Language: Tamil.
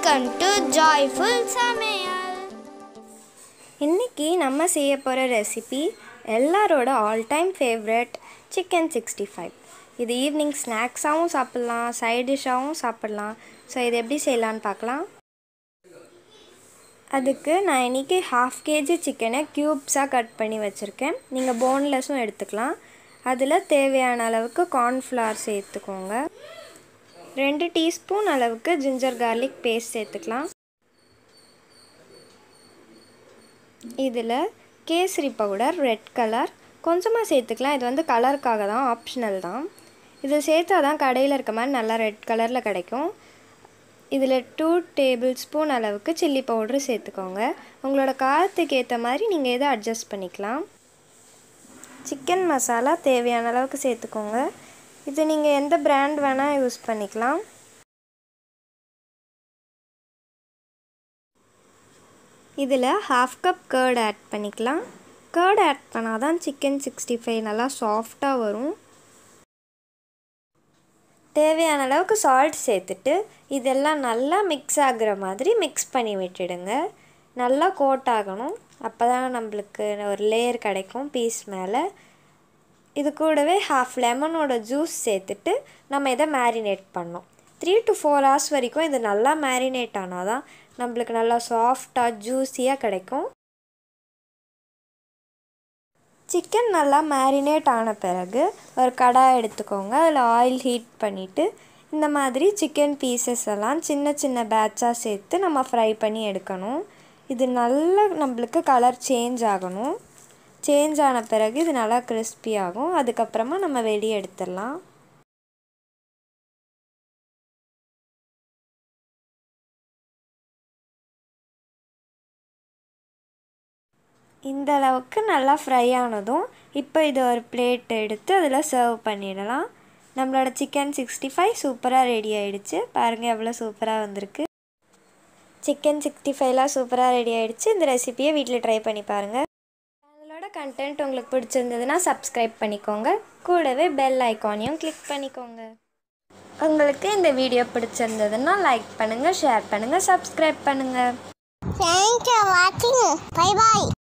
வெல்கம் டு ஜாய்ஃபுல் சமையல் இன்றைக்கி நம்ம செய்ய போகிற ரெசிபி எல்லாரோட all time favourite chicken sixty five இது ஈவினிங் ஸ்நாக்ஸாகவும் சாப்பிட்லாம் சைட் டிஷ்ஷாகவும் சாப்பிட்லாம் ஸோ இது எப்படி செய்யலான்னு பார்க்கலாம் அதுக்கு நான் இன்றைக்கி ஹாஃப் கேஜி சிக்கனை க்யூப்ஸாக கட் பண்ணி வச்சுருக்கேன் நீங்கள் போன்லெஸ்ஸும் எடுத்துக்கலாம் அதில் தேவையான அளவுக்கு கார்ன்ஃப்ளவர் சேர்த்துக்கோங்க ரெண்டு டீஸ்பூன் அளவுக்கு ஜிஞ்சர் கார்லிக் பேஸ்ட் சேர்த்துக்கலாம் இதில் கேசரி பவுடர் ரெட் கலர் கொஞ்சமாக சேர்த்துக்கலாம் இது வந்து கலருக்காக தான் ஆப்ஷனல் தான் இது சேர்த்தா தான் கடையில் இருக்க மாதிரி நல்லா ரெட் கலரில் கிடைக்கும் இதில் டூ டேபிள் ஸ்பூன் அளவுக்கு சில்லி பவுட்ரு சேர்த்துக்கோங்க உங்களோட காரத்துக்கு ஏற்ற மாதிரி நீங்கள் இதை அட்ஜஸ்ட் பண்ணிக்கலாம் சிக்கன் மசாலா தேவையான அளவுக்கு சேர்த்துக்கோங்க இது நீங்கள் எந்த பிராண்ட் வேணால் யூஸ் பண்ணிக்கலாம் இதில் ஹாஃப் கப் கேர்ட் ஆட் பண்ணிக்கலாம் கேர்ட் ஆட் பண்ணால் தான் சிக்கன் சிக்ஸ்டி ஃபைவ் நல்லா சாஃப்டாக வரும் தேவையான அளவுக்கு சால்ட் சேர்த்துட்டு இதெல்லாம் நல்லா மிக்ஸ் ஆகுற மாதிரி மிக்ஸ் பண்ணி விட்டுடுங்க நல்லா கோட் ஆகணும் அப்போ தான் நம்மளுக்கு ஒரு லேயர் கிடைக்கும் பீஸ் மேலே இது கூடவே ஹாஃப் லெமனோட ஜூஸ் சேர்த்துட்டு நம்ம இதை மேரினேட் பண்ணோம் த்ரீ டு ஃபோர் ஹவர்ஸ் வரைக்கும் இது நல்லா மேரினேட் ஆனால் தான் நம்மளுக்கு நல்லா சாஃப்டாக ஜூஸியாக கிடைக்கும் சிக்கன் நல்லா மேரினேட் ஆன பிறகு ஒரு கடாய் எடுத்துக்கோங்க அதில் ஆயில் ஹீட் பண்ணிவிட்டு இந்த மாதிரி சிக்கன் பீசஸ் எல்லாம் சின்ன சின்ன பேட்சாக சேர்த்து நம்ம ஃப்ரை பண்ணி எடுக்கணும் இது நல்லா நம்மளுக்கு கலர் சேஞ்ச் ஆகணும் சேஞ்ச் ஆன பிறகு இது நல்லா கிறிஸ்பி ஆகும் அதுக்கப்புறமா நம்ம வெளியே எடுத்துடலாம் இந்த அளவுக்கு நல்லா ஃப்ரை ஆனதும் இப்போ இது ஒரு பிளேட் எடுத்து அதில் சர்வ் பண்ணிடலாம் நம்மளோட சிக்கன் சிக்ஸ்டி ஃபைவ் சூப்பராக ரெடி ஆகிடுச்சு பாருங்கள் எவ்வளோ சூப்பராக வந்திருக்கு சிக்கன் சிக்ஸ்டி ஃபைவ்லாம் சூப்பராக ரெடி ஆகிடுச்சு இந்த ரெசிபியை வீட்டில் ட்ரை பண்ணி பாருங்கள் சேனலோட கண்டென்ட் உங்களுக்கு பிடிச்சிருந்ததுன்னா சப்ஸ்கிரைப் பண்ணிக்கோங்க கூடவே பெல் ஐக்கானையும் கிளிக் பண்ணிக்கோங்க உங்களுக்கு இந்த வீடியோ பிடிச்சிருந்ததுன்னா லைக் பண்ணுங்கள் ஷேர் பண்ணுங்கள் சப்ஸ்கிரைப் பண்ணுங்கள் தேங்க்யூ வாட்சிங் பை பாய்